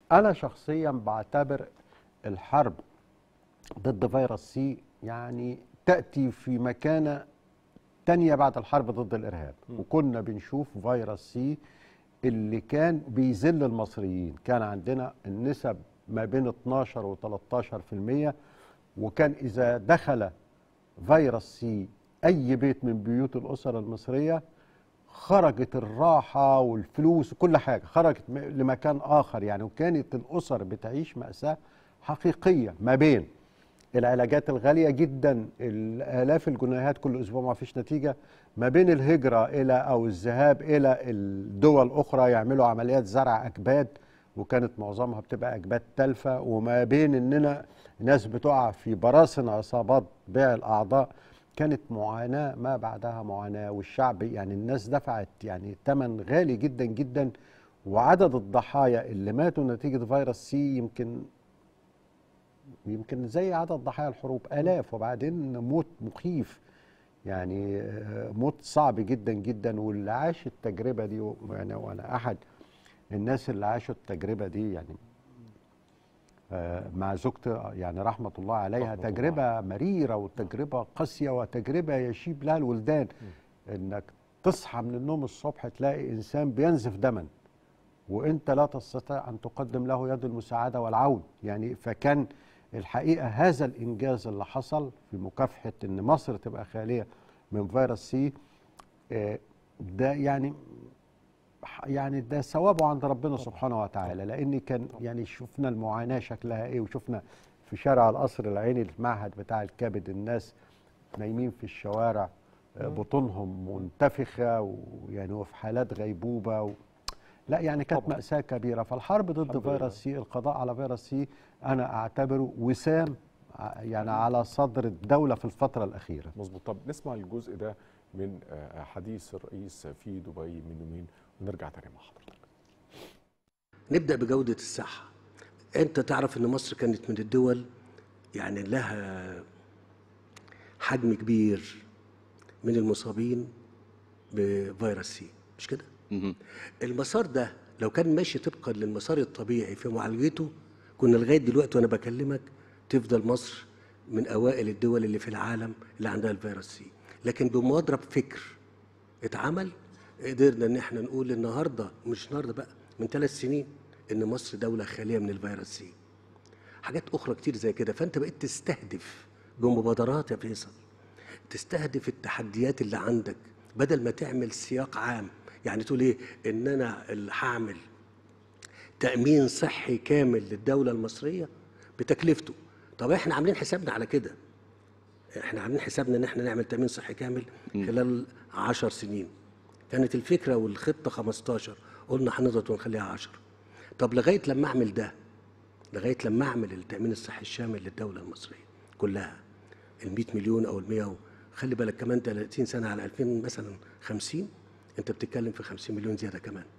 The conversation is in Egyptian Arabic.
انا شخصيا بعتبر الحرب ضد فيروس سي يعني تاتي في مكانه تانية بعد الحرب ضد الارهاب وكنا بنشوف فيروس سي اللي كان بيذل المصريين كان عندنا النسب ما بين 12 و 13% وكان اذا دخل فيروس سي اي بيت من بيوت الاسر المصريه خرجت الراحه والفلوس وكل حاجه خرجت م- لمكان اخر يعني وكانت الاسر بتعيش ماساه حقيقيه ما بين العلاجات الغاليه جدا الالاف الجنيهات كل اسبوع ما فيش نتيجه ما بين الهجره الى او الذهاب الى الدول الاخرى يعملوا عمليات زرع اكباد وكانت معظمها بتبقى اكباد تالفه وما بين اننا ناس بتقع في براثن عصابات بيع الاعضاء كانت معاناه ما بعدها معاناه والشعب يعني الناس دفعت يعني ثمن غالي جدا جدا وعدد الضحايا اللي ماتوا نتيجه فيروس سي يمكن يمكن زي عدد ضحايا الحروب آلاف وبعدين موت مخيف يعني آه، موت صعب جدا جدا واللي عاش التجربة دي و- يعني وأنا أحد الناس اللي عاشوا التجربة دي يعني آه، مع زوجتي آه، يعني رحمة الله عليها رحمة الله تجربة مريرة وتجربة قاسية وتجربة يشيب لها الولدان إنك تصحى من النوم الصبح تلاقي إنسان بينزف دما وانت لا تستطيع ان تقدم له يد المساعده والعون يعني فكان الحقيقه هذا الانجاز اللي حصل في مكافحه ان مصر تبقى خاليه من فيروس سي آه، ده يعني يعني ده ثوابه عند ربنا سبحانه وتعالى لان كان يعني شفنا المعاناه شكلها ايه وشفنا في شارع القصر العيني المعهد بتاع الكبد الناس نايمين في الشوارع آه، بطونهم منتفخه ويعني وفي حالات غيبوبه و... لا يعني كانت طبعاً. مأساة كبيرة فالحرب ضد الحمد لله. فيروس سي القضاء على فيروس سي أنا أعتبره وسام ع- يعني على صدر الدولة في الفترة الأخيرة مظبوط طب نسمع الجزء ده من آه، حديث الرئيس في دبي من يومين ونرجع تاني مع حضرتك نبدأ بجودة الصحة أنت تعرف أن مصر كانت من الدول يعني لها حجم كبير من المصابين بفيروس سي مش كده؟ المسار ده لو كان ماشي طبقا للمسار الطبيعي في معالجته كنا لغاية دلوقتي وأنا بكلمك تفضل مصر من أوائل الدول اللي في العالم اللي عندها الفيروس سي لكن بمضرب فكر اتعمل قدرنا ان احنا نقول النهارده مش النهارده بقى من ثلاث سنين ان مصر دوله خاليه من الفيروس سي حاجات اخرى كتير زي كده فانت بقيت تستهدف بمبادرات يا فيصل تستهدف التحديات اللي عندك بدل ما تعمل سياق عام يعني تقول ايه ان انا اللي هعمل تامين صحي كامل للدوله المصريه بتكلفته طب احنا عاملين حسابنا على كده احنا عاملين حسابنا ان احنا نعمل تامين صحي كامل خلال عشر سنين كانت الفكره والخطه 15 قلنا هنضغط ونخليها 10 طب لغايه لما اعمل ده لغايه لما اعمل التامين الصحي الشامل للدوله المصريه كلها ال 100 مليون او ال 100 و- خلي بالك كمان 30 سنه على 2000 مثلا 50 انت بتتكلم في 50 مليون زياده كمان